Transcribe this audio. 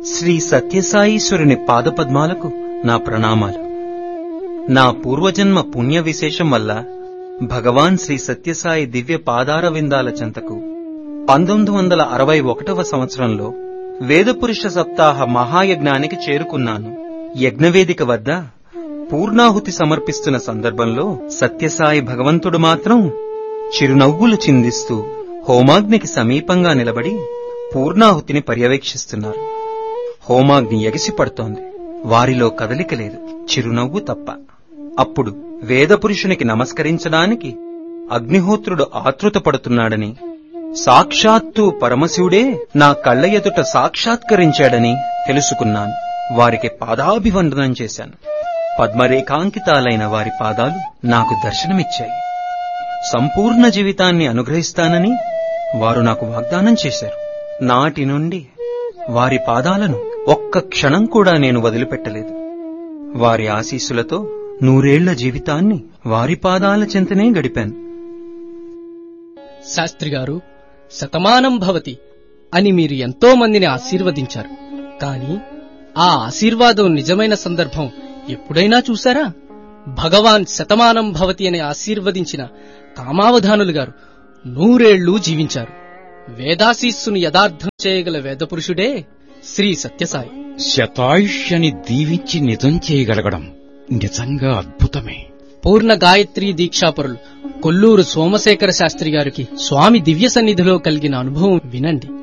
శ్రీ సత్యసాయీశ్వరుని పాదపద్మాలకు నా ప్రణామాలు నా పూర్వజన్మ పుణ్య విశేషం వల్ల భగవాన్ శ్రీ సత్యసాయి దివ్య పాదార విందాల చెంతకు పంతొమ్మిది వందల అరవై ఒకటవ సంవత్సరంలో వేదపురుష సప్తాహ మహాయజ్ఞానికి చేరుకున్నాను యజ్ఞవేదిక వద్ద పూర్ణాహుతి సమర్పిస్తున్న సందర్భంలో సత్యసాయి భగవంతుడు మాత్రం చిరునవ్వులు చిందిస్తూ హోమాగ్నికి సమీపంగా నిలబడి పూర్ణాహుతిని పర్యవేక్షిస్తున్నారు హోమాగ్ని ఎగిసి పడుతోంది వారిలో కదలిక లేదు చిరునవ్వు తప్ప అప్పుడు వేదపురుషునికి నమస్కరించడానికి అగ్నిహోత్రుడు ఆతృత పడుతున్నాడని సాక్షాత్తు పరమశివుడే నా కళ్ళ ఎదుట సాక్షాత్కరించాడని తెలుసుకున్నాను వారికి పాదాభివందనం చేశాను పద్మరేఖాంకితాలైన వారి పాదాలు నాకు దర్శనమిచ్చాయి సంపూర్ణ జీవితాన్ని అనుగ్రహిస్తానని వారు నాకు వాగ్దానం చేశారు నాటి నుండి వారి పాదాలను ఒక్క క్షణం కూడా నేను వదిలిపెట్టలేదు వారి ఆశీస్సులతో నూరేళ్ల జీవితాన్ని వారి పాదాల చెంతనే గడిపాను శాస్త్రి గారు శతమానం భవతి అని మీరు ఎంతో మందిని ఆశీర్వదించారు కానీ ఆ ఆశీర్వాదం నిజమైన సందర్భం ఎప్పుడైనా చూశారా భగవాన్ శతమానం భవతి అని ఆశీర్వదించిన కామావధానులు గారు నూరేళ్లు జీవించారు వేదాశీస్సును యథార్థం చేయగల వేదపురుషుడే శ్రీ సత్యసాయి శతాయుష్యని దీవించి నిజం చేయగలగడం నిజంగా అద్భుతమే పూర్ణ గాయత్రి దీక్షాపరులు కొల్లూరు సోమశేఖర శాస్త్రి గారికి స్వామి దివ్య సన్నిధిలో కలిగిన అనుభవం వినండి